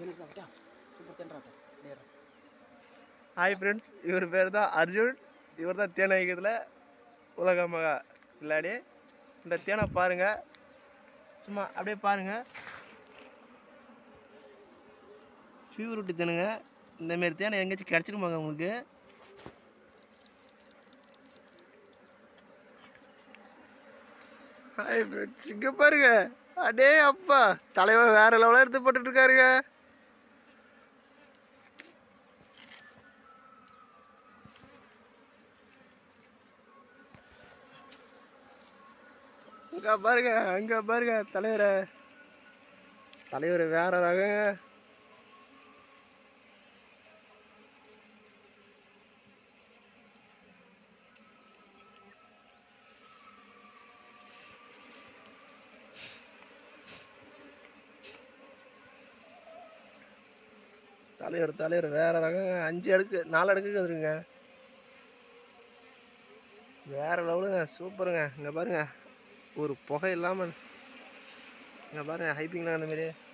super தென்றாட்டம் hi friends இவர் பேர் தான் அர்ஜுன் இவர் தான் தேனை வைக்கிறதுல உலக மகா விளையாடி இந்த தேனை பாருங்கள் சும்மா அப்படியே பாருங்கள் ஃபீவர் விட்டு தேனுங்க இந்தமாரி தேனை எங்கேயாச்சும் கிடச்சிருமாங்க உங்களுக்கு ஹாய் ஃப்ரெண்ட்ஸ் இங்கே பாருங்க அடே அப்பா தலைவன் வேற லெவலாக எடுத்து போட்டுட்டு இருக்காருங்க அங்க பாருங்க அங்க பாருங்க தலைவரை தலைவர் வேற ரகங்க தலைவர் தலைவர் வேற ரகங்க அஞ்சு அடுக்கு நாலு அடுக்குக்கு வந்துருங்க வேற லெவலுங்க சூப்பருங்க இங்க பாருங்க ஒரு புகை இல்லாமல் இங்கே பாருங்க ஹைப்பிங்லாம் அந்த மாதிரி